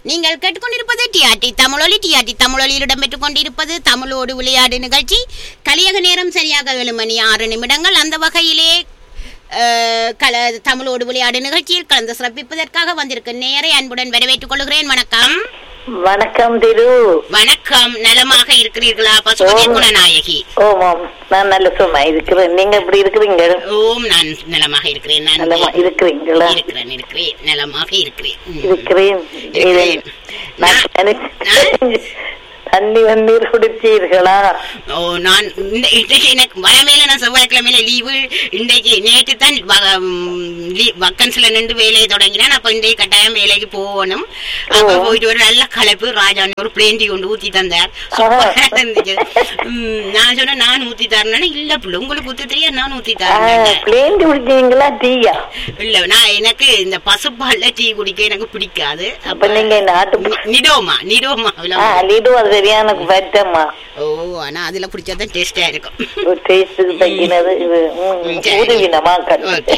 நீங்கள் கேட்டுக்கொண்டிருப்பது டிஆர்டி தமிழொலி டிஆர்டி தமிழொலியில் இடம்பெற்றுக் கொண்டிருப்பது தமிழோடு விளையாடு நிகழ்ச்சி கலியக நேரம் சரியாக ஏழு மணி ஆறு நிமிடங்கள் அந்த வகையிலே அஹ், கல தமிழோடு விளையாடு நிகழ்ச்சியில் கலந்து சிறப்பிப்பதற்காக வந்திருக்கும் நேரை அன்புடன் வரவேற்றுக் கொள்கிறேன் வணக்கம் வணக்கம் திரு வணக்கம் நலமாக இருக்கிறீர்களா பசுபதி ஓம். குணநாயகி ஓமாம் நான் நல்ல சும்மா இருக்கிறேன் நீங்க எப்படி இருக்கிறீங்க ஓம் நான் நலமாக இருக்கிறேன் நான் நல்லமா இருக்கிறீங்களா இருக்கிறேன் இருக்கிறேன் நலமாக இருக்கிறேன் ம். இருக்கிறேன் இருக்கிறேன். நான் நினைச்சேன், தண்ணி வந்தீர் குடிச்சீர்களா ஓ நான் இந்த- இன்றைக்கு எனக்கு வயமேல நான் செவ்வாய்க்கிழமையில லீவு இன்றைக்கு நேற்று தான் வக்கன்ஸ்ல நின்று வேலையை தொடங்கினேன் அப்ப இன்றைக்கு கட்டாயம் வேலைக்கு போகணும் அப்ப ஓ. போயிட்டு ஒரு நல்ல கலப்பு ராஜா ஒரு பிளேண்டி கொண்டு ஊத்தி தந்தார் சூப்பரா இருந்துச்சு ம், நான் சொன்னேன் நான் ஊத்தி தரேன்னு இல்ல பிள்ளை உங்களுக்கு ஊத்தி தெரியாது நான் ஊத்தி தரேன் பிளேன் குடிச்சீங்களா டீயா இல்ல நான் எனக்கு இந்த பசுப்பால்ல டீ குடிக்க எனக்கு பிடிக்காது அப்ப நீங்க நாட்டு நி- நிடோமா நிடோமா ஆ லிடு அது சரியான பட்டம்மா ஓ ஆனா அதுல பிடிச்சாதான் டேஸ்டா இருக்கும் டேஸ்டுக்கு தைக்கினது இது ம், ம், சரி. ஊதுவினமா ஓகே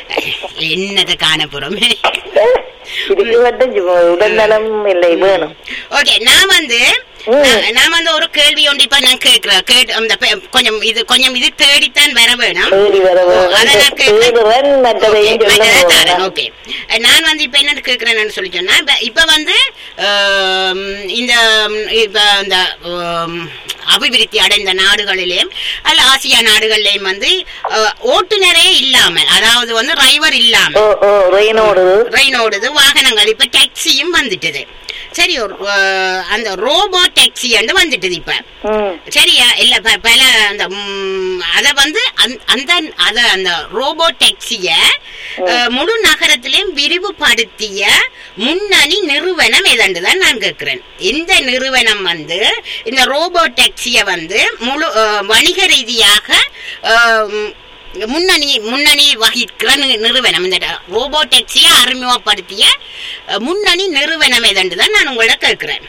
என்னது காணப்புறமே இதுக்கு மட்டும் உடல்நலம் இல்லை வேணும் ஓகே நான் வந்து ம். நான்- நான் வந்து ஒரு கேள்வி ஒன்று இப்ப நான் கேட்கிறேன் கேட்டு அந்த பெ- கொஞ்சம் இது கொஞ்சம் இது தேடித்தான் வர வேணும் தேடி வர ஓ, அதை நான் கேட்கிறேன். தேடுவன் மற்றதையும் Okay, சொல்ல மற்றதை தரேன். போறேன். Okay. நான் வந்து இப்ப என்ன கேக்குறேன்னு சொல்லி சொன்னா இப்ப- இப்ப வந்து ஆம், இந்த ம், இப்ப இந்த ஆம், அபிவிருத்தி அடைந்த நாடுகளிலேயும் அல்ல ஆசியா நாடுகளிலேயும் வந்து அஹ், ஓட்டுநரே இல்லாமல் அதாவது வந்து டிரைவர் இல்லாமல் ஓ ஓ ரெயினோடு ட்ரெயின் ஓடுது வாகனங்கள் இப்ப டாக்ஸியும் வந்துட்டுது சரி ஒரு அஹ், அந்த ரோபோ டாக்ஸி வந்துட்டுது இப்ப ம் சரியா இல்ல ப- பல அந்த ம், அத வந்து அந்த- அந்த அத அந்த ரோபோ டாக்ஸிய அஹ், முழு நகரத்திலையும் விரிவுபடுத்திய முன்னணி நிறுவனம் எதண்டுதான் நான் கேட்கிறேன் இந்த நிறுவனம் வந்து இந்த ரோபோ டாக்ஸிய வந்து முழு அஹ், வணிக ரீதியாக அஹ், ம், முன்னணி முன்னணி வகிக்கிற நி- நிறுவனம் இந்த ரோபோ டாக்ஸியை அறிமுகப்படுத்திய அஹ், முன்னணி நிறுவனம் எதண்டுதான் நான் உங்களை கேட்கிறேன்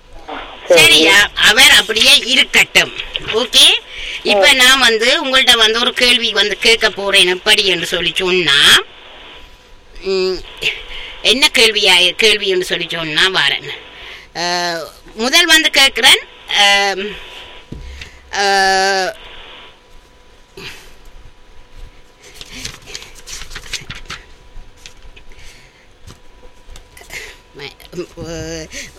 சரியா அவர் அப்படியே இருக்கட்டும் ஓகே இப்ப நான் வந்து உங்கள்ட்ட வந்து ஒரு கேள்வி வந்து கேட்க போறேன் எப்படி என்று சொல்லி சொன்னா ம், என்ன கேள்வியா கேள்வி என்று சொல்லி சொன்னா வரேன் அஹ், முதல் வந்து கேட்கிறேன் அஹ், அஹ், ம- அஹ்,